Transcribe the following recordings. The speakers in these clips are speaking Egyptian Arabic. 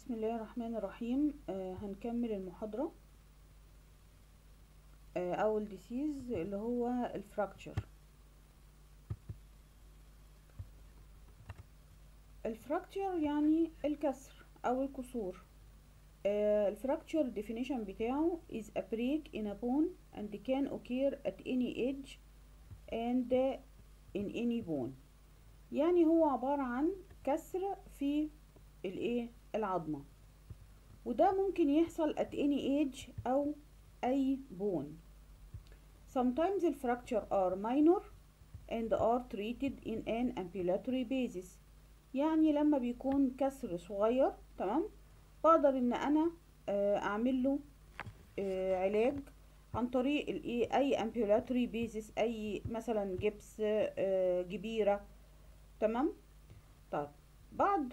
بسم الله الرحمن الرحيم آه هنكمل المحاضرة آه أول ديسيز اللي هو الفراكتشر الفراكتشر يعني الكسر أو الكسور آه الفراكتشر definition بتاعه is a break in a bone and can occur at any age and in any bone يعني هو عبارة عن كسر في الايه العظمة وده ممكن يحصل at any age أو أي bone sometimes the fracture are minor and are treated in an ambulatory basis يعني لما بيكون كسر صغير تمام بقدر ان انا اعمل له علاج عن طريق الايه اي ambulatory basis اي مثلا جبس جبيرة تمام طيب بعض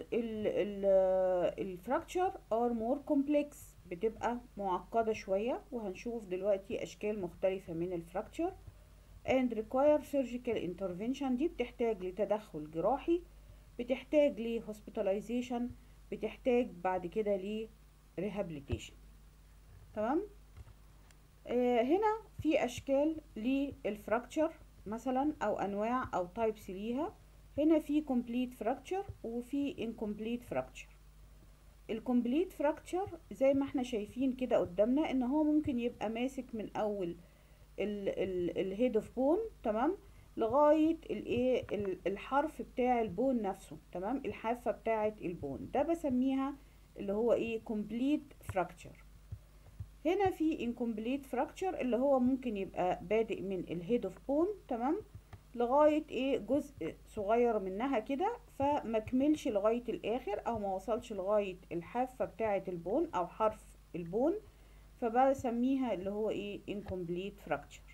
الفراكتشر ار مور كومبلكس بتبقى معقدة شوية وهنشوف دلوقتي اشكال مختلفة من الفراكتشر and require surgical intervention دي بتحتاج لتدخل جراحي بتحتاج ل hospitalization بتحتاج بعد كده ل rehabilitation تمام آه هنا في اشكال للفراكتشر مثلا او انواع او تايبس ليها هنا في complete fracture وفي incomplete fracture الكومبليت فراكتشر زي ما احنا شايفين كده قدامنا ان هو ممكن يبقى ماسك من اول الهيد اوف بون تمام لغايه الايه الحرف بتاع البون نفسه تمام الحافه بتاعه البون ده بسميها اللي هو ايه complete fracture هنا في incomplete fracture اللي هو ممكن يبقى بادئ من الهيد اوف بون تمام لغاية ايه جزء صغير منها كده فمكملش لغاية الاخر او ما وصلش لغاية الحافة بتاعة البون او حرف البون فبسميها اللي هو ايه incomplete fracture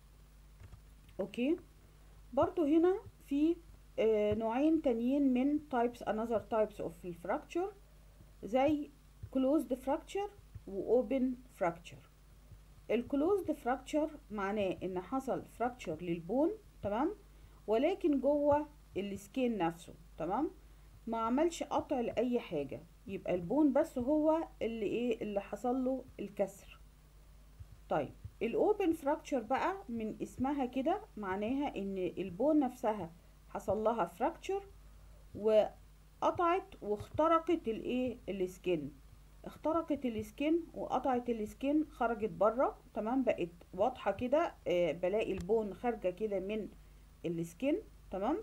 اوكي برضو هنا في آه نوعين تانيين من types another types of fracture زي closed fracture و open fracture الكلوزد فراكتشر معناه ان حصل فراكتشر للبون تمام ولكن جوه السكين نفسه تمام ما عملش قطع لاي حاجه يبقى البون بس هو اللي ايه اللي حصل له الكسر طيب الاوبن فراكتشر بقى من اسمها كده معناها ان البون نفسها حصل لها فراكتشر وقطعت واخترقت الايه السكين اخترقت السكين وقطعت السكين خرجت بره تمام بقت واضحه كده آه بلاقي البون خارجه كده من السكين تمام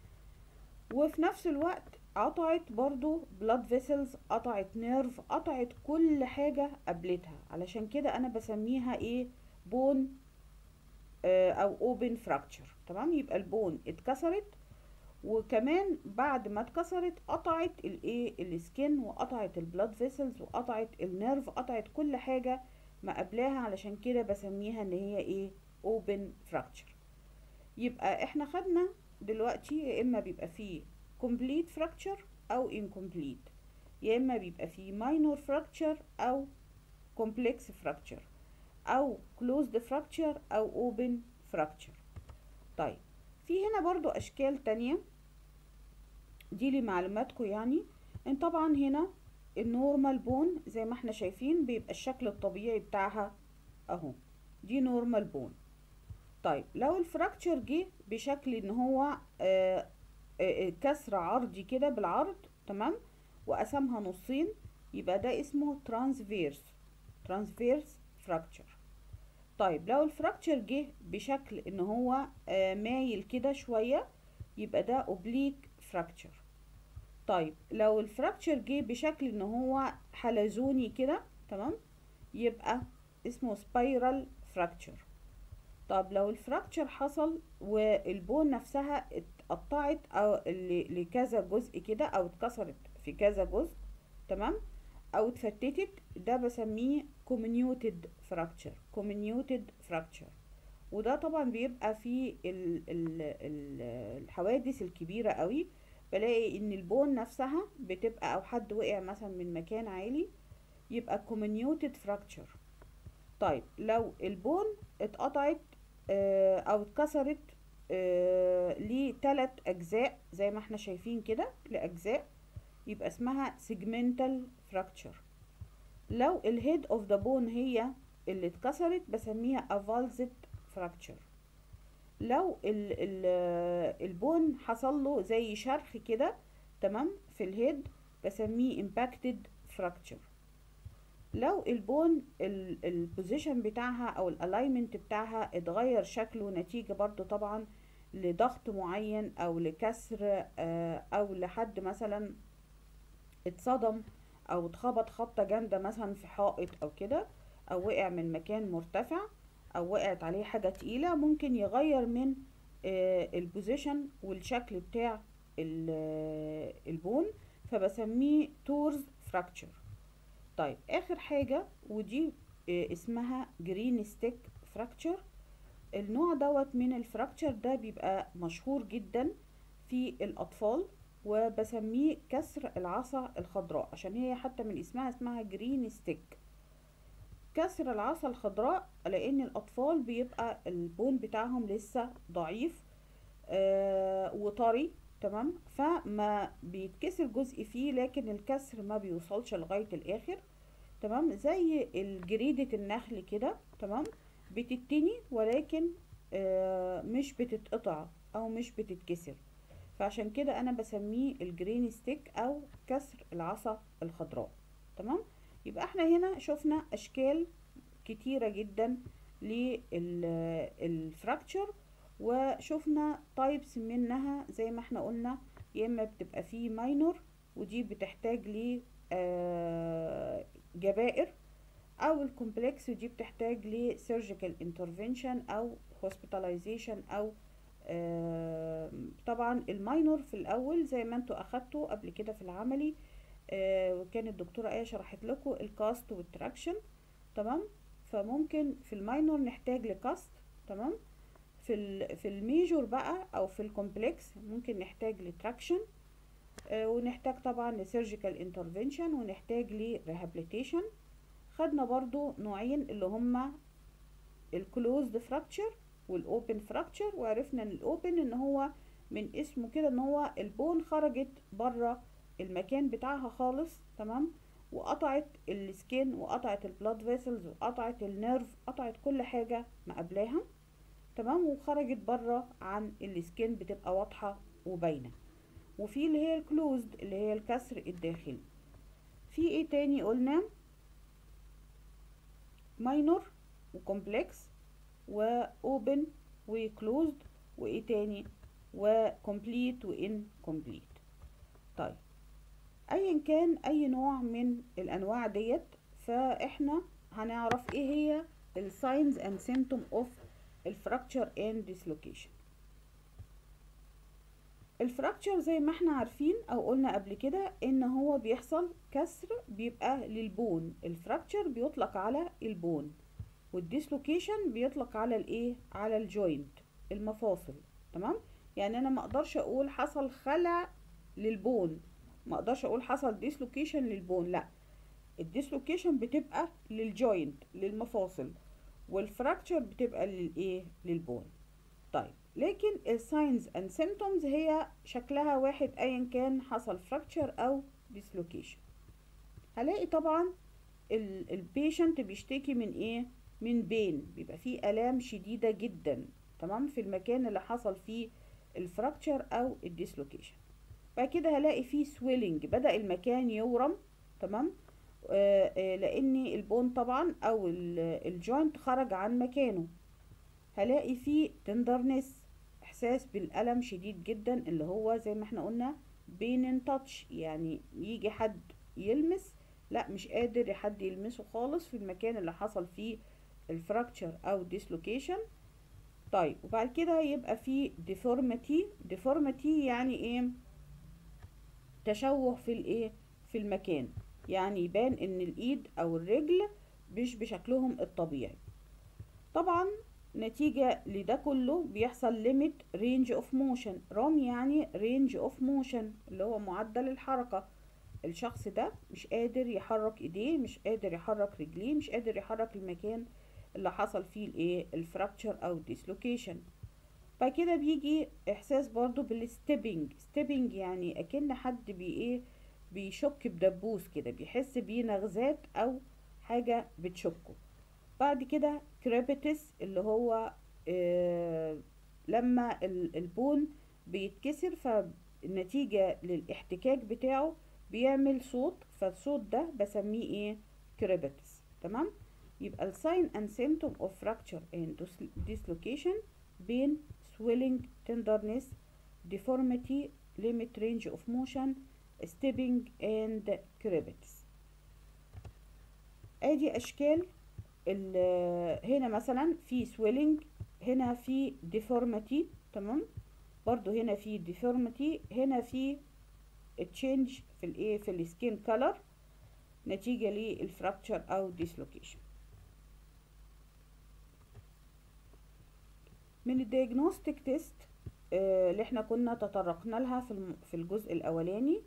وفي نفس الوقت قطعت برضو بلاد فيسلز قطعت نيرف قطعت كل حاجه قبلتها علشان كده انا بسميها ايه بون آه او اوبن فراكتشر تمام يبقى البون اتكسرت وكمان بعد ما اتكسرت قطعت الايه السكين وقطعت البلاد فيسلز وقطعت النيرف قطعت كل حاجه ما قبلها علشان كده بسميها ان هي ايه اوبن فراكتشر يبقى احنا خدنا دلوقتي يا اما بيبقى فيه complete fracture او incomplete يا اما بيبقى فيه minor fracture او complex fracture او closed fracture او open fracture طيب في هنا برضو اشكال تانية دي لمعلوماتكم يعني ان طبعا هنا النورمال بون زي ما احنا شايفين بيبقى الشكل الطبيعي بتاعها اهو دي نورمال بون طيب لو الفراكتشر جه بشكل ان هو آآ آآ كسر عرضي كده بالعرض تمام وقسمها نصين يبقى ده اسمه ترانسفيرس ترانسفيرس فراكتشر طيب لو الفراكتشر جه بشكل ان هو مايل كده شوية يبقى ده اوبليك فراكتشر طيب لو الفراكتشر جه بشكل ان هو حلزوني كده تمام يبقى اسمه سبايرال فراكتشر طب لو الفراكتشر حصل والبون نفسها اتقطعت او لكذا جزء كده او اتكسرت في كذا جزء تمام او اتفتتت ده بسميه comminuted fracture comminuted fracture وده طبعا بيبقى في ال ال ال الحوادث الكبيرة قوي بلاقي ان البون نفسها بتبقى او حد وقع مثلا من مكان عالي يبقى comminuted fracture طيب لو البون اتقطعت اه او اتكسرت اه لتلات اجزاء زي ما احنا شايفين كده لاجزاء يبقى اسمها segmental fracture لو الهيد اوف ذا بون هي اللي اتكسرت بسميها avulsed fracture لو ال ال البون حصل له زي شرخ كده تمام في الهيد بسميه impacted fracture لو البون البوزيشن بتاعها او الالاينمنت بتاعها اتغير شكله نتيجة برضو طبعا لضغط معين او لكسر او لحد مثلا اتصدم او اتخبط خبطة جامدة مثلا في حائط او كده او وقع من مكان مرتفع او وقعت عليه حاجة تقيلة ممكن يغير من البوزيشن والشكل بتاع البون فبسميه تورز فراكتشر طيب اخر حاجة ودي اسمها جرين ستيك فراكتشر النوع دوت من الفراكتشر ده بيبقى مشهور جدا في الاطفال وبسميه كسر العصا الخضراء عشان هي حتى من اسمها اسمها جرين ستيك كسر العصا الخضراء لان الاطفال بيبقى البون بتاعهم لسه ضعيف آه وطري تمام فما بيتكسر جزء فيه لكن الكسر ما بيوصلش لغاية الاخر تمام زي الجريدة النخل كده تمام بتتني ولكن آه مش بتتقطع او مش بتتكسر فعشان كده انا بسميه الجرين ستيك او كسر العصا الخضراء تمام يبقى احنا هنا شفنا اشكال كتيرة جدا للفراكتشر وشفنا تايبس منها زي ما احنا قلنا يا اما بتبقى فيه ماينور ودي بتحتاج ل جبائر او الكومبلكس ودي بتحتاج ل surgical intervention او hospitalization او طبعا الماينور في الاول زي ما انتوا اخدتوا قبل كده في العملي وكانت الدكتوره ايه شرحت لكم الكاست والتراكشن تمام فممكن في الماينور نحتاج لكاست تمام في ال في الميجور بقى او في الكومبلكس ممكن نحتاج لتراكشن آه ونحتاج طبعا لسيرجيكال انترفنشن ونحتاج لريهابيليتيشن خدنا برضو نوعين اللي هما الكلوزد فراكتشر والاوبن فراكتشر وعرفنا ان الاوبن ان هو من اسمه كده ان هو البون خرجت بره المكان بتاعها خالص تمام وقطعت السكين وقطعت البلاد فيسلز وقطعت النيرف قطعت كل حاجة ما قبلها تمام وخرجت بره عن السكين بتبقى واضحة وباينة وفي اللي هي الكلوزد اللي هي الكسر الداخلي في ايه تاني قلنا ماينور وكومبلكس واوبن وكلوزد وايه تاني وكومبليت وان كومبليت طيب ايا كان اي نوع من الانواع ديت فاحنا هنعرف ايه هي الساينز اند سيمتوم اوف الفراكتشر اند ديسلوكيشن الفراكتشر زي ما احنا عارفين او قلنا قبل كده ان هو بيحصل كسر بيبقى للبون الفراكتشر بيطلق على البون والديسلوكيشن بيطلق على الايه على الجوينت المفاصل تمام يعني انا ما اقدرش اقول حصل خلع للبون ما اقدرش اقول حصل ديسلوكيشن للبون لا الديسلوكيشن بتبقى للجوينت للمفاصل والفراكتشر بتبقى للايه للبون طيب لكن الساينز اند سيمتومز هي شكلها واحد ايا كان حصل فراكتشر او ديسلوكيشن هلاقي طبعا البيشنت بيشتكي من ايه من بين بيبقى فيه الام شديده جدا تمام في المكان اللي حصل فيه الفراكتشر او الديسلوكيشن بعد كده هلاقي فيه سويلنج بدا المكان يورم تمام آه آه لان البون طبعا او الجوينت خرج عن مكانه هلاقي فيه تندرنس احساس بالالم شديد جدا اللي هو زي ما احنا قلنا بين تاتش يعني يجي حد يلمس لا مش قادر حد يلمسه خالص في المكان اللي حصل فيه الفراكتشر او ديسلوكيشن طيب وبعد كده يبقى فيه ديفورميتي ديفورميتي يعني ايه تشوه في الايه في المكان يعني يبان ان الايد او الرجل مش بشكلهم الطبيعي طبعا نتيجة لده كله بيحصل limit range of motion رام يعني range of motion اللي هو معدل الحركة الشخص ده مش قادر يحرك ايديه مش قادر يحرك رجليه مش قادر يحرك المكان اللي حصل فيه الايه الفراكتشر او الديسلوكيشن بعد كده بيجي احساس برضو بالستيبنج ستيبنج يعني اكن حد بي ايه بيشك بدبوس كده بيحس بيه نغزات او حاجة بتشكه بعد كده كريبتس اللي هو آه لما البون بيتكسر فالنتيجة للاحتكاك بتاعه بيعمل صوت فالصوت ده بسميه ايه كريبتس تمام يبقى الساين and symptom of fracture and dislocation بين swelling tenderness deformity limit range of motion stepping and crevices ادي اشكال هنا مثلا في swelling هنا في deformity تمام برضو هنا في deformity هنا في change في الايه في السكين color نتيجة للفراكتشر او dislocation من الدياجنوستيك تيست اللي احنا كنا تطرقنا لها في في الجزء الاولاني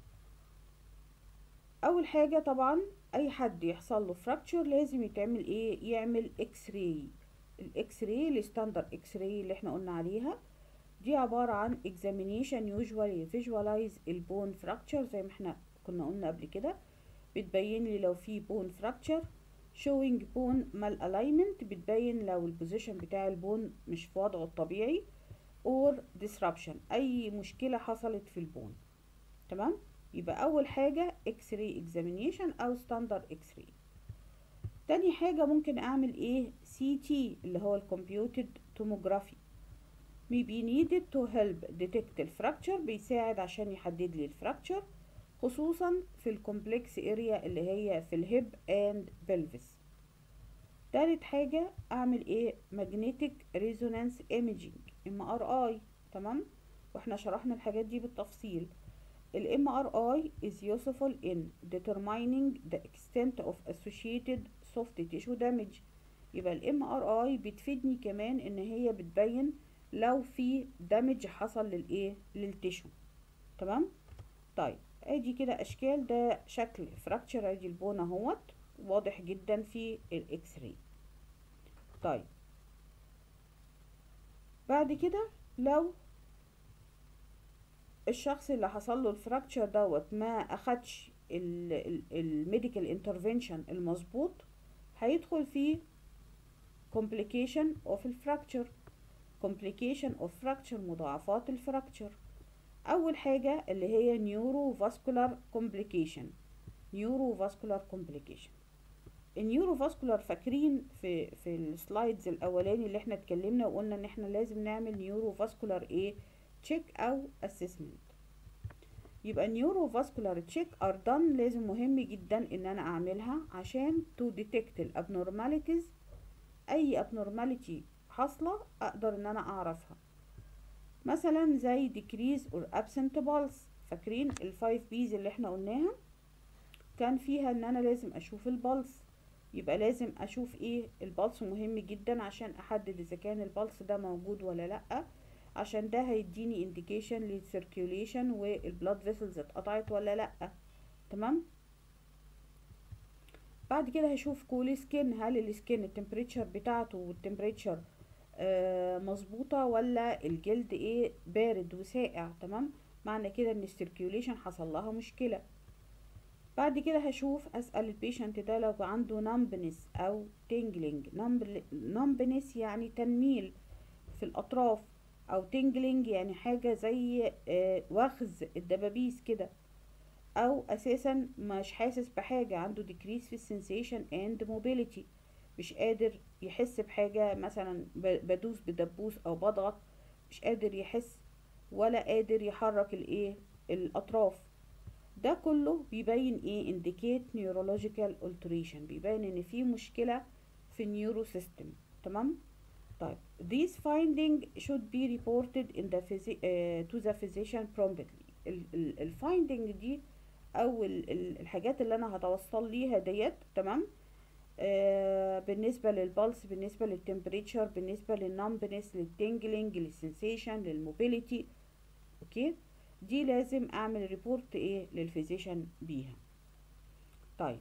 اول حاجة طبعا اي حد يحصل له فراكتشر لازم يتعمل ايه يعمل اكس راي الاكس راي الستاندر اكس راي اللي احنا قلنا عليها دي عبارة عن examination usually visualize البون fracture زي ما احنا كنا قلنا قبل كده بتبين لي لو في بون fracture showing bone malalignment بتبين لو البوزيشن بتاع البون مش في وضعه الطبيعي or disruption اي مشكلة حصلت في البون تمام يبقى اول حاجة اكس راي examination او standard اكس راي تاني حاجة ممكن اعمل ايه سي تي اللي هو الكمبيوتد توموجرافي may be needed to help detect الفراكتشر بيساعد عشان يحدد لي الفراكتشر خصوصا في الكومبلكس اريا اللي هي في الهيب اند بلفس تالت حاجة اعمل ايه magnetic resonance imaging MRI تمام واحنا شرحنا الحاجات دي بالتفصيل ال MRI is useful in determining the extent of associated soft tissue damage يبقى ال MRI بتفيدني كمان ان هي بتبين لو في دامج حصل للايه للتيشو تمام طيب ادي كده اشكال ده شكل فراكتشر ادي البون اهوت واضح جدا في الاكس راي طيب بعد كده لو الشخص اللي حصل له الفراكتشر دوت ما اخدش الميديكال انترفنشن المظبوط هيدخل في complication of الفراكتشر complication of fracture مضاعفات الفراكتشر اول حاجة اللي هي نيورو فاسكولار complication نيورو فاسكولار complication النيورو فاسكولار فاكرين في في السلايدز الاولاني اللي احنا اتكلمنا وقلنا ان احنا لازم نعمل نيورو فاسكولار ايه تشيك او اسسمنت يبقى النيورو فاسكولار تشيك ار دان لازم مهم جدا ان انا اعملها عشان تو ديتكت الابنورماليتيز اي ابنورماليتي حاصله اقدر ان انا اعرفها مثلا زي decrease or absent pulse فاكرين الفايف بيز اللي احنا قلناها كان فيها ان انا لازم اشوف البلس يبقى لازم اشوف ايه البلس مهم جدا عشان احدد اذا كان البلس ده موجود ولا لا عشان ده هيديني انديكيشن للسيركيوليشن والبلاد فيسلز اتقطعت ولا لا تمام بعد كده هشوف كول سكين هل السكين التمبريتشر بتاعته والتمبريتشر آه مظبوطة ولا الجلد ايه بارد وساقع تمام معنى كده ان السيركيوليشن حصل لها مشكلة بعد كده هشوف اسأل البيشنت ده لو عنده نمبنس او تنجلينج نمبنس يعني تنميل في الاطراف او تنجلينج يعني حاجة زي آه وخز الدبابيس كده او اساسا مش حاسس بحاجة عنده decrease في السنسيشن and mobility مش قادر يحس بحاجة مثلا بدوس بدبوس او بضغط مش قادر يحس ولا قادر يحرك الايه الاطراف ده كله بيبين ايه indicate neurological alteration بيبين ان في مشكلة في النيورو سيستم تمام طيب these finding should be reported in the physi uh, to the physician promptly الفايندنج دي او ال ال الحاجات اللي انا هتوصل ليها ديت تمام آه بالنسبة للبلس بالنسبة للتمبريتشر بالنسبة للنمبنس للتنجلينج للسنسيشن للموبيليتي اوكي دي لازم اعمل ريبورت ايه للفيزيشن بيها طيب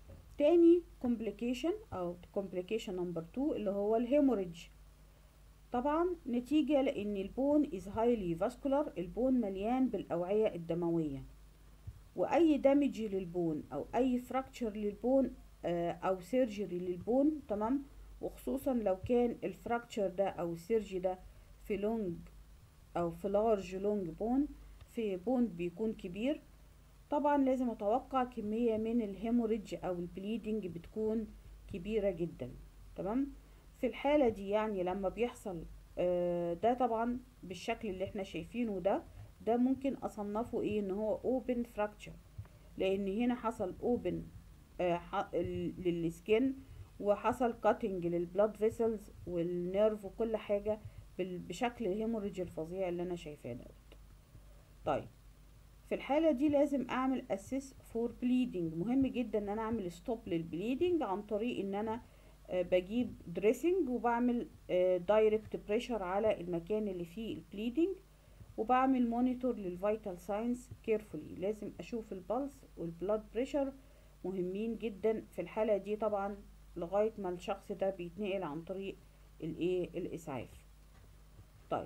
تاني complication او complication number 2 اللي هو الهيموريدج طبعا نتيجة لان البون is highly vascular البون مليان بالاوعية الدموية واي دامج للبون او اي فراكتشر للبون آه، او سيرجري للبون تمام وخصوصا لو كان الفراكتشر ده او السيرجي ده في لونج او في لارج لونج بون في بون بيكون كبير طبعا لازم اتوقع كمية من الهيموريدج او البليدنج بتكون كبيرة جدا تمام في الحالة دي يعني لما بيحصل آه، ده طبعا بالشكل اللي احنا شايفينه ده ده ممكن اصنفه ايه ان هو open fracture لان هنا حصل open آه، ح- ال- للسكين وحصل كاتنج للبلاد فيسلز والنيرف وكل حاجة بال- بشكل الهيموريدج الفظيع اللي انا شايفاه دوت طيب في الحالة دي لازم اعمل اسيس فور بليدنج مهم جدا ان انا اعمل ستوب للبليدنج عن طريق ان انا آه، بجيب دريسنج وبعمل دايركت بريشر على المكان اللي فيه البليدنج وبعمل مونيتور للفيتال ساينس كيرفولي لازم اشوف البلس والبلاد بريشر مهمين جدا في الحالة دي طبعا لغاية ما الشخص ده بيتنقل عن طريق الايه الاسعاف طيب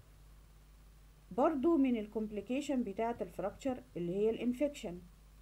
برضو من الكومبليكيشن بتاعة الفراكتشر اللي هي الانفكشن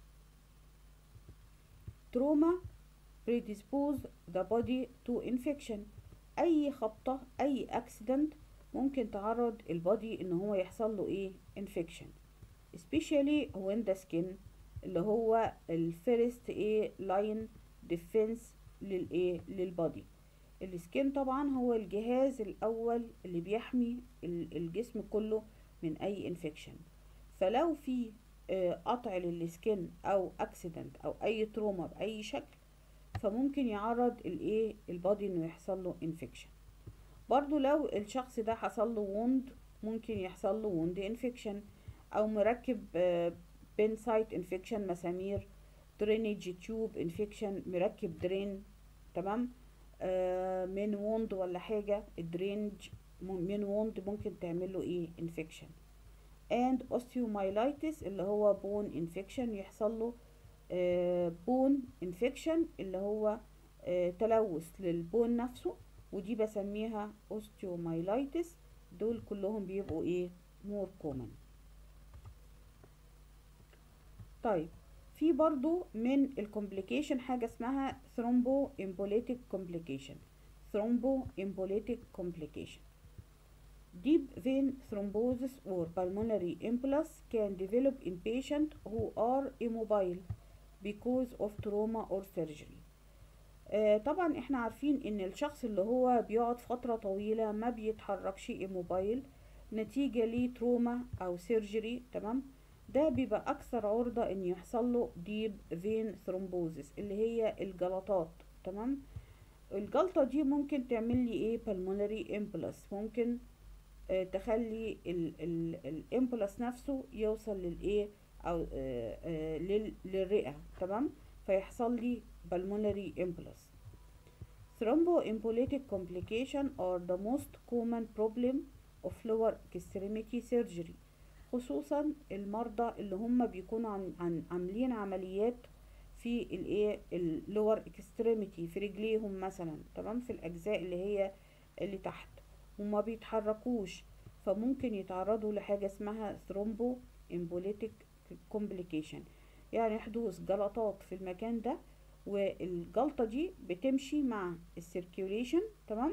تروما predispose the body to infection اي خبطة اي accident ممكن تعرض البادي ان هو يحصل له ايه infection especially when the skin اللي هو الفيرست ايه لاين ديفنس للايه للبادي السكين طبعا هو الجهاز الاول اللي بيحمي ال- الجسم كله من اي انفكشن فلو في آه، قطع للسكين او اكسيدنت او اي تروما باي شكل فممكن يعرض الايه البادي انه يحصل له انفكشن برضو لو الشخص ده حصل له ووند ممكن يحصل له ووند انفكشن او مركب بين سايت انفكشن مسامير درينج تيوب انفكشن مركب درين تمام آه من ووند ولا حاجه الدرينج من ووند ممكن تعمل له ايه انفكشن and osteomyelitis اللي هو bone infection يحصل له بون انفكشن اللي هو آه، تلوث للبون نفسه ودي بسميها osteomyelitis دول كلهم بيبقوا ايه more common طيب في برضو من الكومبليكيشن حاجة اسمها thromboembolic complication thromboembolic complication Deep vein thrombosis or pulmonary embolus can develop in patients who are immobile because of trauma or surgery. آه طبعا احنا عارفين ان الشخص اللي هو بيقعد فترة طويلة ما بيتحركش immobile نتيجة لتروما او سيرجري تمام ده بيبقى اكثر عرضة ان يحصل له deep vein thrombosis اللي هي الجلطات تمام الجلطة دي ممكن تعمل لي ايه pulmonary embolus ممكن آه، تخلي الامبولس نفسه يوصل للايه او آه، آه، لل- للرئة تمام فيحصل لي pulmonary embolus thromboembolic complication are the most common problem of lower extremity surgery خصوصا المرضى اللي هم بيكونوا عن عن عاملين عمليات في الايه اللور اكستريميتي في رجليهم مثلا تمام في الاجزاء اللي هي اللي تحت وما بيتحركوش فممكن يتعرضوا لحاجة اسمها ثرومبو امبوليتيك كومبليكيشن يعني حدوث جلطات في المكان ده والجلطة دي بتمشي مع السيركيوليشن تمام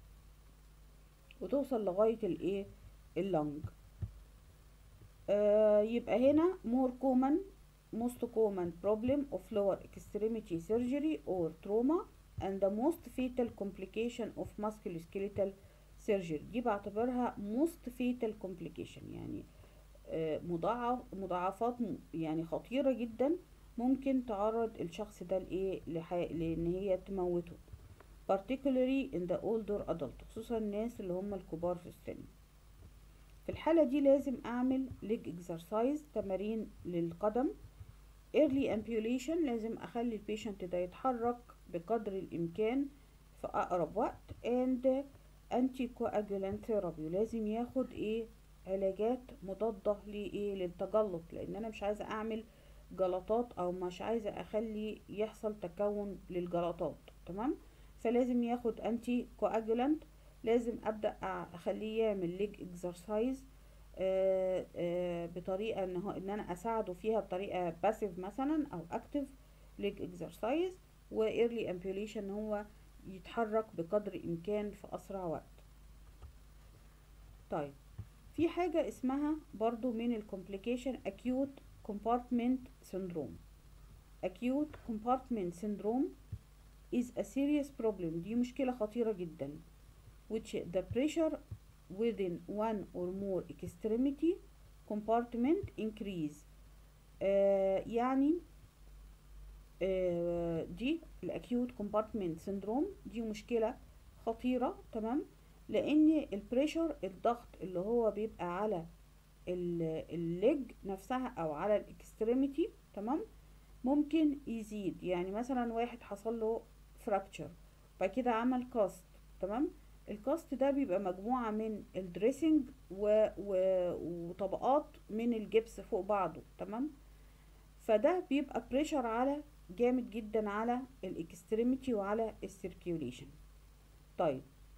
وتوصل لغاية الايه اللنج آه يبقى هنا more common most common problem of lower extremity surgery or trauma and the most fatal complication of musculoskeletal surgery دي بعتبرها most fatal complication يعني آه، مضاعف مضاعفات م- يعني خطيرة جدا ممكن تعرض الشخص ده لإيه لح- لأن هي تموته particularly in the older adult خصوصا الناس اللي هم الكبار في السن في الحالة دي لازم أعمل leg exercise تمارين للقدم early ambulation لازم أخلي البيشنت ده يتحرك بقدر الإمكان في أقرب وقت and anti coagulant therapy لازم ياخد إيه علاجات مضادة لإيه للتجلط لأن أنا مش عايزة أعمل جلطات أو مش عايزة أخلي يحصل تكون للجلطات تمام فلازم ياخد انتي كواجولانت لازم ابدا اخليه يعمل ليج اكسرسايز بطريقه ان هو ان انا اساعده فيها بطريقه باسيف مثلا او اكتف ليج اكسرسايز وايرلي امبيوليشن هو يتحرك بقدر الامكان في اسرع وقت طيب في حاجة اسمها برضو من الكومبليكيشن acute compartment syndrome acute compartment syndrome is a serious problem دي مشكلة خطيرة جدا which the pressure within one or more extremity compartment increase آه يعني آه دي الاكيوت compartment syndrome دي مشكلة خطيرة تمام لان البريشر الضغط اللي هو بيبقى على الليج نفسها او على الاكستريميتي تمام ممكن يزيد يعني مثلا واحد حصل له فراكتشر بعد كده عمل كاست تمام الكاست ده بيبقى مجموعة من الدريسنج و... و... وطبقات من الجبس فوق بعضه تمام فده بيبقى بريشر على جامد جدا على الاكستريميتي وعلى السيركيوليشن طيب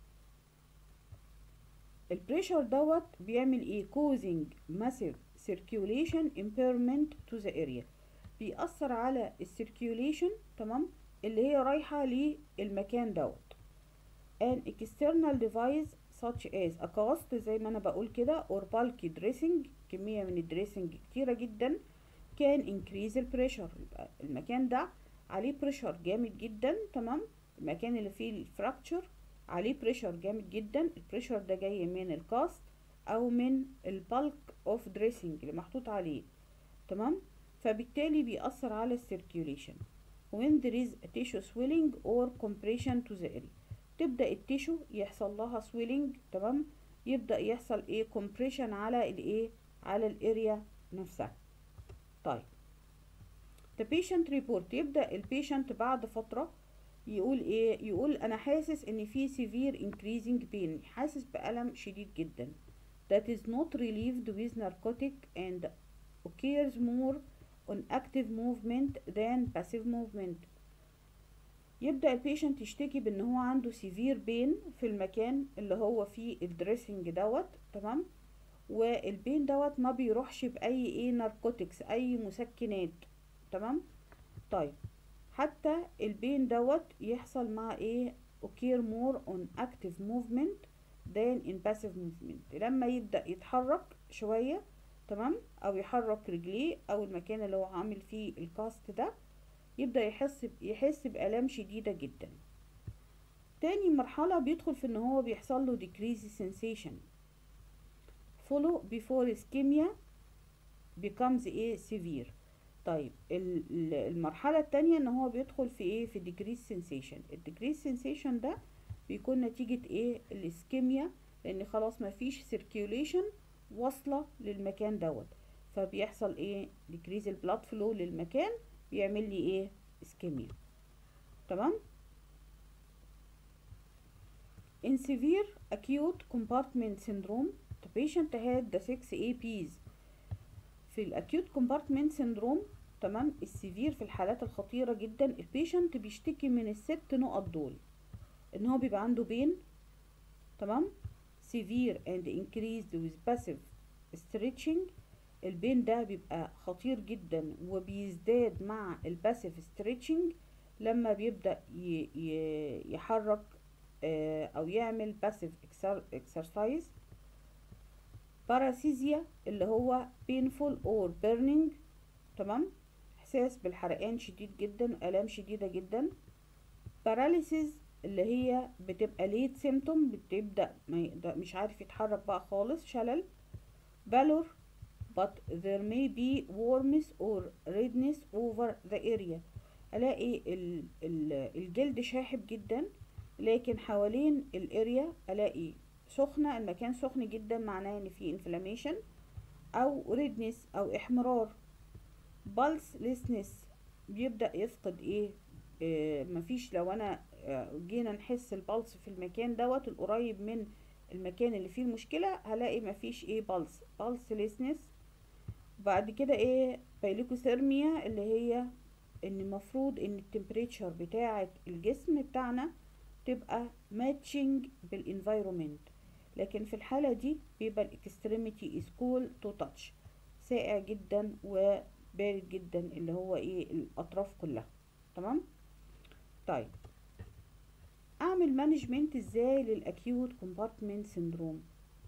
البريشر دوت بيعمل ايه causing massive circulation impairment to the area بيأثر على السيركيوليشن تمام اللي هي رايحة للمكان دوت an external device such as a cast زي ما انا بقول كده or bulky dressing كمية من الدريسنج كتيرة جدا can increase البريشر يبقى المكان ده عليه بريشر جامد جدا تمام المكان اللي فيه الفراكتشر عليه بريشر جامد جدا البريشر ده جاي من الكاست او من البالك اوف دريسنج اللي محطوط عليه تمام فبالتالي بيأثر على السيركيوليشن when there is a tissue swelling or compression to the area تبدأ التيشو يحصل لها swelling تمام يبدأ يحصل ايه compression على الايه على الاريا نفسها طيب the patient report يبدأ البيشنت بعد فترة يقول ايه يقول انا حاسس ان في severe increasing pain حاسس بألم شديد جدا that is not relieved with narcotic and occurs more on active movement than passive movement يبدأ البيشنت يشتكي بان هو عنده severe pain في المكان اللي هو فيه الدريسنج دوت تمام والبين دوت ما بيروحش بأي ايه ناركوتكس اي مسكنات تمام طيب حتى البين دوت يحصل مع ايه occur more on active movement than in passive movement لما يبدأ يتحرك شوية تمام او يحرك رجليه او المكان اللي هو عامل فيه الكاست ده يبدأ يحس يحس بآلام شديدة جدا تاني مرحلة بيدخل في ان هو بيحصل له decrease sensation follow before ischemia becomes ايه severe طيب المرحلة التانية ان هو بيدخل في ايه في decrease sensation الديكريز sensation ده بيكون نتيجة ايه الاسكيميا لان خلاص مفيش circulation واصلة للمكان دوت فبيحصل ايه decrease البلاد فلو للمكان بيعمل لي ايه اسكيميا تمام in severe acute compartment syndrome the patient had the 6 APs في الاكيوت كومبارتمنت سيندروم تمام السيفير في الحالات الخطيره جدا البيشنت بيشتكي من الست نقط دول ان هو بيبقى عنده بين تمام severe and increased with passive stretching البين ده بيبقى خطير جدا وبيزداد مع الباسيف stretching لما بيبدأ يحرك او يعمل باسيف exercise باراسيزيا اللي هو painful or burning تمام احساس بالحرقان شديد جدا الام شديدة جدا باراليسيز اللي هي بتبقى ليت سيمتوم بتبدأ مش عارف يتحرك بقى خالص شلل بالور but there may be warmth or redness over the area الاقي ال ال الجلد شاحب جدا لكن حوالين الاريا الاقي سخنة المكان سخن جدا معناه ان في inflammation او ريدنس او احمرار بالسلسنس بيبدأ يفقد ايه آه مفيش لو انا آه جينا نحس البلس في المكان دوت القريب من المكان اللي فيه المشكلة هلاقي مفيش ايه بلس بالسلسنس بعد كده ايه بايليكوثيرميا اللي هي ان المفروض ان التمبريتشر بتاعة الجسم بتاعنا تبقى ماتشنج بالانفايرومنت لكن في الحالة دي بيبقى الاكستريميتي از كول تو تاتش ساقع جدا وبارد جدا اللي هو ايه الاطراف كلها تمام طيب اعمل مانجمنت ازاي للاكيوت كومبارتمنت سيندروم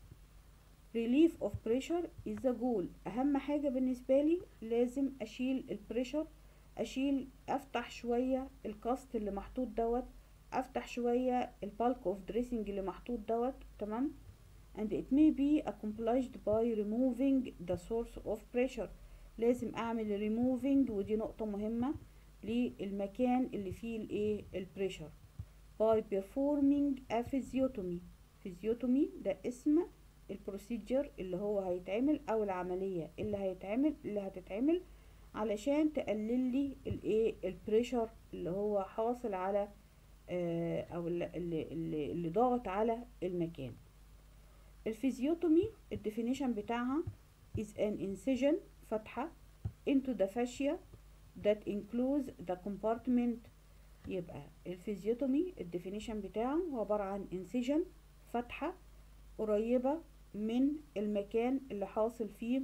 relief of pressure is the goal اهم حاجة بالنسبة لي لازم اشيل البريشر اشيل افتح شوية الكاست اللي محطوط دوت افتح شوية البالك اوف دريسنج اللي محطوط دوت تمام and it may be accomplished by removing the source of pressure لازم اعمل removing ودي نقطة مهمة للمكان اللي فيه الايه البريشر by performing a physiotomy physiotomy ده اسم البروسيجر اللي هو هيتعمل او العملية اللي هيتعمل اللي هتتعمل علشان تقلل لي الايه البريشر اللي هو حاصل على آه او اللي, اللي, اللي ضاغط على المكان الفيزيوتومي الديفينيشن بتاعها is an incision فتحة into the fascia that includes the compartment يبقى الفيزيوتومي الديفينيشن بتاعه هو عبارة عن incision فتحة قريبة من المكان اللي حاصل فيه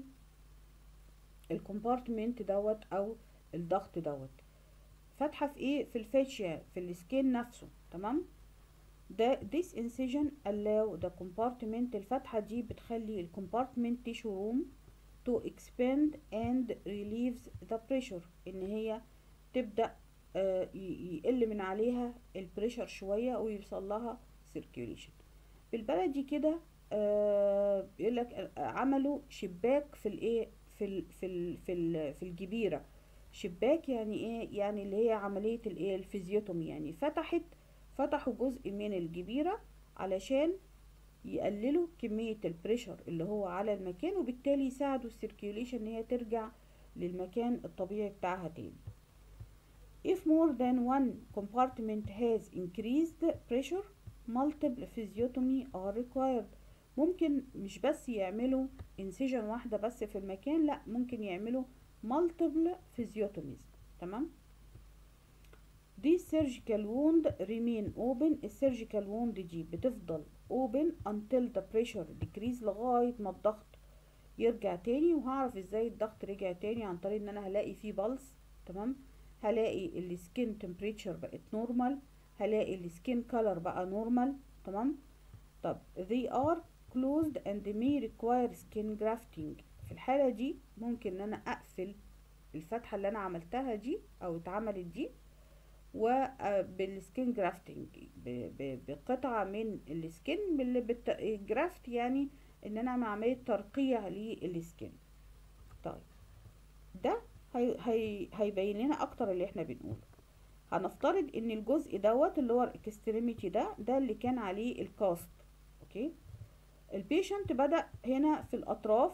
الكومبارتمنت دوت او الضغط دوت فتحة في ايه في الفاشيا في السكين نفسه تمام ده this incision allow the compartment الفتحة دي بتخلي الكومبارتمنت tissue room to expand and relieves the pressure ان هي تبدأ آه يقل من عليها البريشر شوية ويوصل لها circulation بالبلدي كده آه بيقول لك عملوا شباك في الايه في ال في ال في ال في الجبيره شباك يعني ايه يعني اللي هي عمليه الايه الفيزيوتومي يعني فتحت فتحوا جزء من الجبيره علشان يقللوا كميه البريشر اللي هو على المكان وبالتالي يساعدوا السيركيوليشن ان هي ترجع للمكان الطبيعي بتاعها تاني if more than one compartment has increased pressure multiple physiotomy are required ممكن مش بس يعملوا incision واحدة بس في المكان لا ممكن يعملوا multiple physiotomies تمام دي surgical wound remain open السيرجيكال wound دي بتفضل open until the pressure decrease لغاية ما الضغط يرجع تاني وهعرف ازاي الضغط رجع تاني عن طريق ان انا هلاقي فيه بلس تمام هلاقي السكين temperature بقت نورمال هلاقي السكين كولر بقى نورمال تمام طب they are closed and may require skin grafting في الحالة دي ممكن ان انا اقفل الفتحة اللي انا عملتها دي او اتعملت دي وبالسكين جرافتنج بقطعة من السكين بالجرافت يعني ان انا اعمل عملية ترقيع للسكين طيب ده هي هي هيبين لنا اكتر اللي احنا بنقوله هنفترض ان الجزء دوت اللي هو الاكستريميتي ده ده اللي كان عليه الكاست اوكي البيشنت بدأ هنا في الاطراف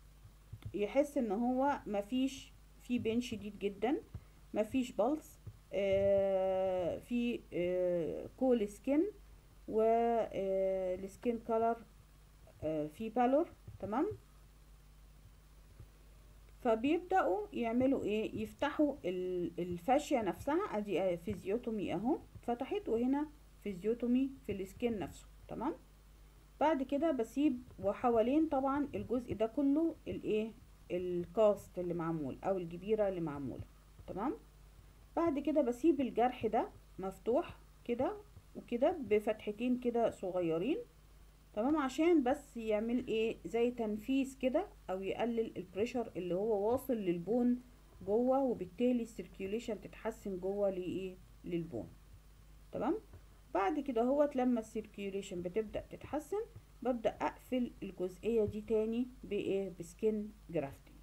يحس ان هو مفيش في بين شديد جدا مفيش بلس آه في آه كول سكين والسكين كولر آه في بالور تمام فبيبدأوا يعملوا ايه يفتحوا الفاشية نفسها ادي فيزيوتومي اهو فتحت وهنا فيزيوتومي في السكين نفسه تمام بعد كده بسيب وحوالين طبعا الجزء ده كله الايه الكاست اللي معمول او الجبيرة اللي معمولة تمام بعد كده بسيب الجرح ده مفتوح كده وكده بفتحتين كده صغيرين تمام عشان بس يعمل ايه زي تنفيذ كده او يقلل البريشر اللي هو واصل للبون جوه وبالتالي السيركيوليشن تتحسن جوه لايه للبون تمام بعد كده هوت لما السيركيوليشن بتبدا تتحسن ببدا اقفل الجزئيه دي تاني بايه بسكين جرافتنج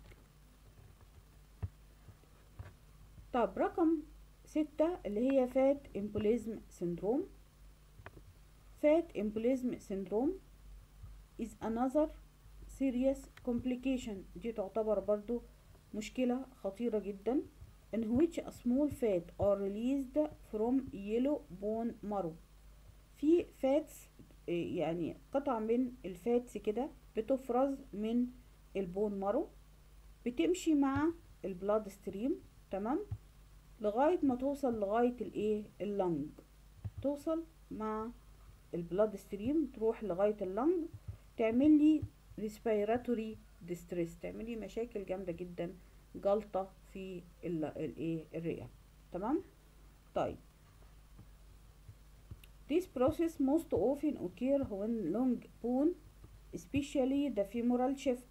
طب رقم ستة اللي هي فات امبوليزم سيندروم فات امبوليزم سيندروم is another serious complication دي تعتبر برضو مشكلة خطيرة جدا in which a small fat are released from yellow bone marrow في فاتس يعني قطع من الفاتس كده بتفرز من البون مارو بتمشي مع البلاد ستريم تمام لغاية ما توصل لغاية الايه اللنج توصل مع البلاد ستريم تروح لغاية اللنج تعمل لي respiratory distress تعمل لي مشاكل جامدة جدا جلطة في الايه الرئة تمام طيب This process most often occur when long bone especially the femoral shift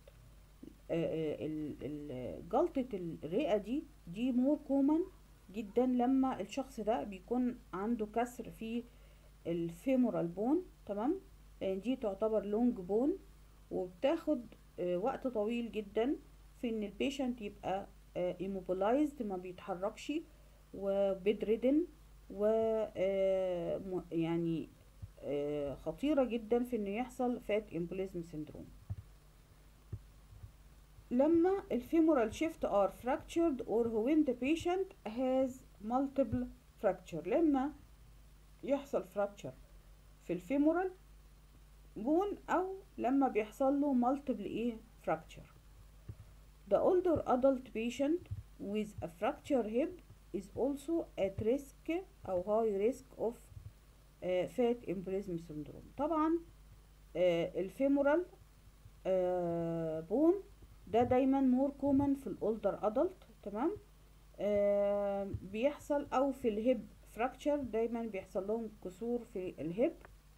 جلطة الرئة دي دي مور كومن جدا لما الشخص ده بيكون عنده كسر في الفيمورال بون تمام لان دي تعتبر لونج بون وبتاخد وقت طويل جدا في ان البيشنت يبقى immobilized ما بيتحركش وبيد ريدن و يعني خطيرة جدا في انه يحصل فات امبوليزم سيندروم لما الفيمورال شيفت are fractured or when the patient has multiple fracture لما يحصل fracture في الفيمورال بون او لما بيحصل له multiple ايه fracture the older adult patient with a fracture hip is also at risk او high risk of uh, fat embolism syndrome طبعا uh, الفيمورال بون uh, ده دايما مور كومن في الاولدر ادلت تمام آه بيحصل او في الهيب فراكتشر دايما بيحصل لهم كسور في الهيب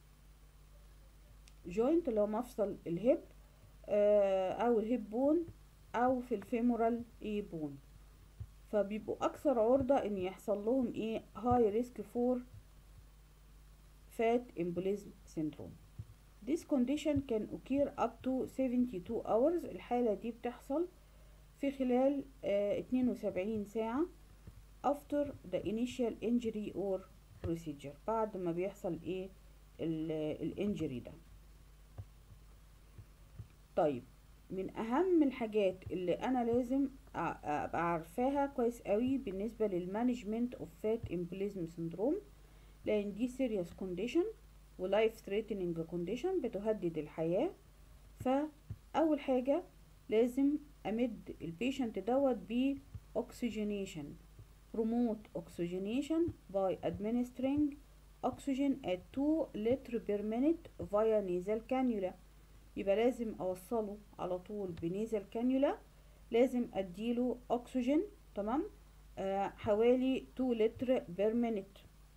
جوينت اللي هو مفصل الهيب آه او الهيب بون او في الفيمورال اي بون فبيبقوا اكثر عرضة ان يحصل لهم ايه هاي ريسك فور فات امبوليزم سيندروم This condition can occur up to 72 hours الحالة دي بتحصل في خلال اه 72 ساعة after the initial injury or procedure بعد ما بيحصل ايه الانجري ده طيب من اهم الحاجات اللي انا لازم ابقى عارفاها كويس قوي بالنسبة للمانجمنت اوف فات امبوليزم سندروم لان دي serious condition ولايف ثريتنينج كونديشن بتهدد الحياة فأول حاجة لازم أمد البيشنت دوت ب oxygenation promote oxygenation by administering oxygen at 2 liter per minute via nasal cannula يبقى لازم أوصله على طول بنيزل كانيولا لازم أديله أكسجين تمام آه حوالي 2 لتر بير مينت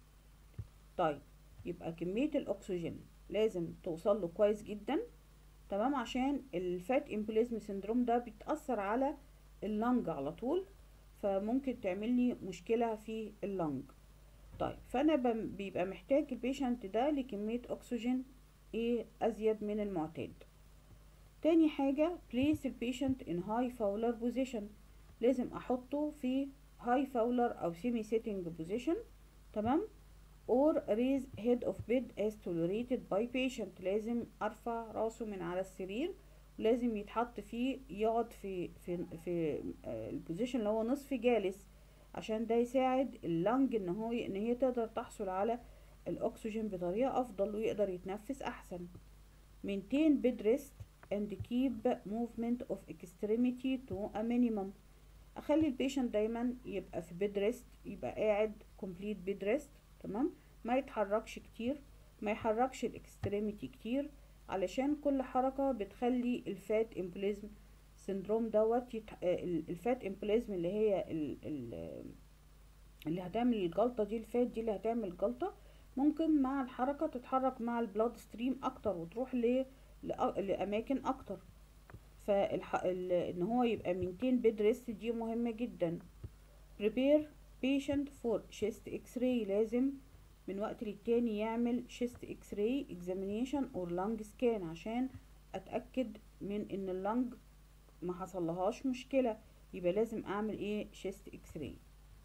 طيب يبقى كمية الأكسجين لازم توصل له كويس جدا تمام عشان الفات امبوليزم سندروم ده بيتأثر على اللنج على طول فممكن تعمل لي مشكلة في اللنج طيب فأنا بيبقى محتاج البيشنت ده لكمية أكسجين ايه أزيد من المعتاد تاني حاجة place البيشنت in high fowler position لازم أحطه في high fowler أو semi sitting position تمام or raise head of bed as tolerated by patient لازم ارفع راسه من على السرير ولازم يتحط فيه يقعد في في في البوزيشن اللي هو نصف جالس عشان ده يساعد اللنج ان هو ان هي تقدر تحصل على الاكسجين بطريقه افضل ويقدر يتنفس احسن maintain bed rest and keep movement of extremity to a minimum اخلي البيشنت دايما يبقى في bed rest يبقى قاعد complete bed rest تمام ما يتحركش كتير ما يحركش الاكستريميتي كتير علشان كل حركة بتخلي الفات امبليزم سندروم دوت يتح... الفات امبليزم اللي هي ال... ال... اللي هتعمل الجلطة دي الفات دي اللي هتعمل الجلطة ممكن مع الحركة تتحرك مع البلاد ستريم اكتر وتروح ل... لأ... لاماكن اكتر فالح... ال... ان هو يبقى مينتين بيد ريست دي مهمة جدا prepare patient for chest x-ray لازم من وقت للتاني يعمل chest x-ray examination or lung scan عشان اتأكد من ان اللنج ما حصلهاش مشكلة يبقى لازم اعمل ايه chest x-ray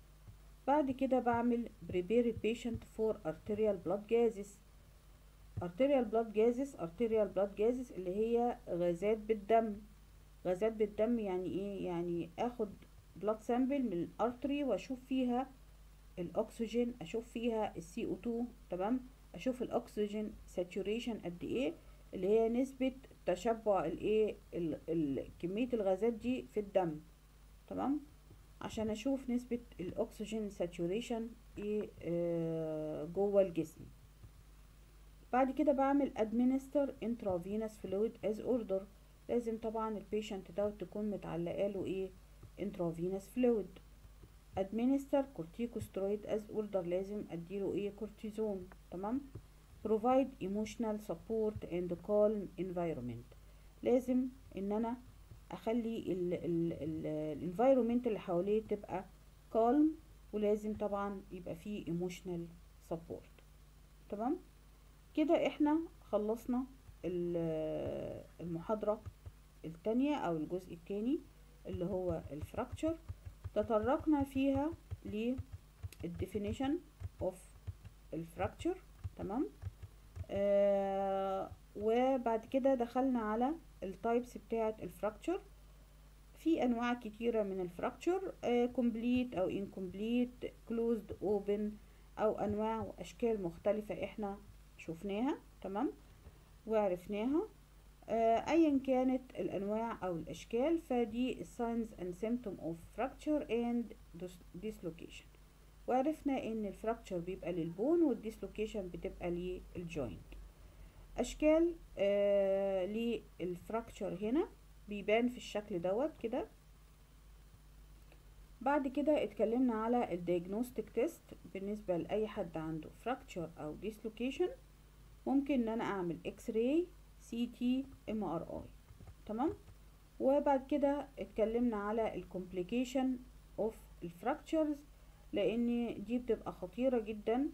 بعد كده بعمل prepare patient for arterial blood gases arterial blood gases arterial blood gases اللي هي غازات بالدم غازات بالدم يعني ايه يعني اخد بلاد سامبل من الارتري واشوف فيها الاكسجين اشوف فيها السي او 2 تمام اشوف الاكسجين ساتوريشن قد ايه اللي هي نسبة تشبع الايه كمية الغازات دي في الدم تمام عشان اشوف نسبة الاكسجين ساتوريشن ايه آه جوه الجسم بعد كده بعمل administer intravenous fluid as order لازم طبعا البيشنت ده تكون متعلقه له ايه intravenous fluid administer corticosteroid as order لازم اديله ايه كورتيزون تمام provide emotional support and calm environment لازم ان انا اخلي الانفايرومنت اللي حواليه تبقى calm ولازم طبعا يبقى فيه emotional support تمام كده احنا خلصنا المحاضرة التانية او الجزء التاني اللي هو الفراكتشر تطرقنا فيها للديفينيشن اوف الفراكتشر تمام آه وبعد كده دخلنا على التايبس بتاعة الفراكتشر في انواع كتيرة من الفراكتشر كومبليت او incomplete closed open او انواع واشكال مختلفة احنا شفناها تمام وعرفناها آه ايا كانت الانواع او الاشكال فدي signs and symptom of fracture and dislocation وعرفنا ان الفراكتشر بيبقى للبون والديسلوكيشن بتبقى للجوينت اشكال آه للفراكتشر هنا بيبان في الشكل دوت كده بعد كده اتكلمنا على الدياجنوستيك تيست بالنسبة لأي حد عنده فراكتشر أو ديسلوكيشن ممكن ان انا اعمل اكس راي سي تي ام ار اي تمام وبعد كده اتكلمنا على الكومبليكيشن اوف الفراكتشرز لان دي بتبقى خطيرة جدا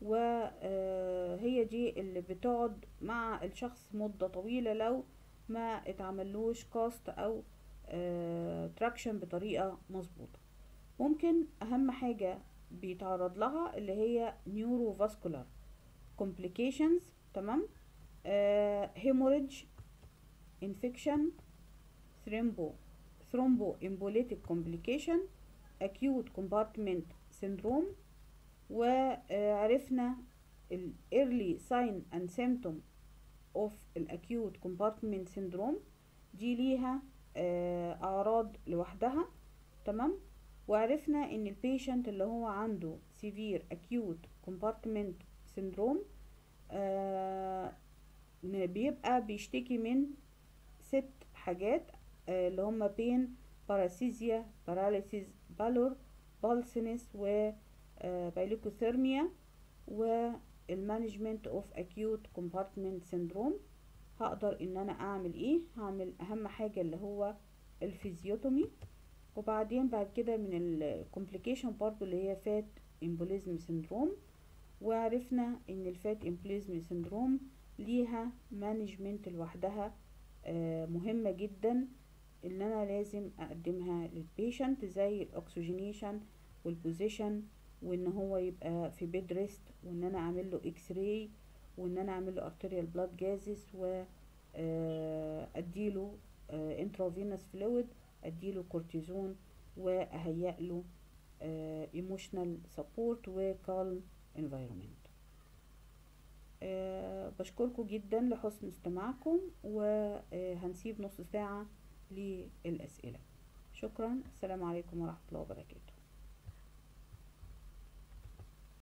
وهي دي اللي بتقعد مع الشخص مدة طويلة لو ما اتعملوش كاست او تراكشن بطريقة مظبوطة ممكن اهم حاجة بيتعرض لها اللي هي نيورو فاسكولار complications تمام هيموريدج انفكشن ثرومبو ثرومبو امبوليتيك كومبليكيشن acute compartment syndrome وعرفنا ال early sign and symptom of ال acute compartment syndrome دي ليها أعراض لوحدها تمام وعرفنا ان البيشنت اللي هو عنده severe acute compartment syndrome آه بيبقى بيشتكي من ست حاجات آه اللي هما بين باراسيزيا باراليسيس بالور بالسنس و بايليكوثيرميا والمانجمنت اوف اكيوت كومبارتمنت سيندروم هقدر ان انا اعمل ايه هعمل اهم حاجة اللي هو الفيزيوتومي وبعدين بعد كده من الكومبليكيشن برضو اللي هي فات امبوليزم سيندروم وعرفنا ان الفات امبوليزم سيندروم ليها مانجمنت لوحدها آه مهمة جدا ان انا لازم اقدمها للبيشنت زي الاكسجينيشن والبوزيشن وان هو يبقى في بيد ريست وان انا اعمل له اكس راي وان انا اعمل له ارتريال بلاد جازس و اديله انترافينوس فلويد اديله كورتيزون واهيئ له ايموشنال سبورت وكالم environment أه بشكركم جدا لحسن استماعكم وهنسيب نص ساعة للأسئلة شكرا السلام عليكم ورحمة الله وبركاته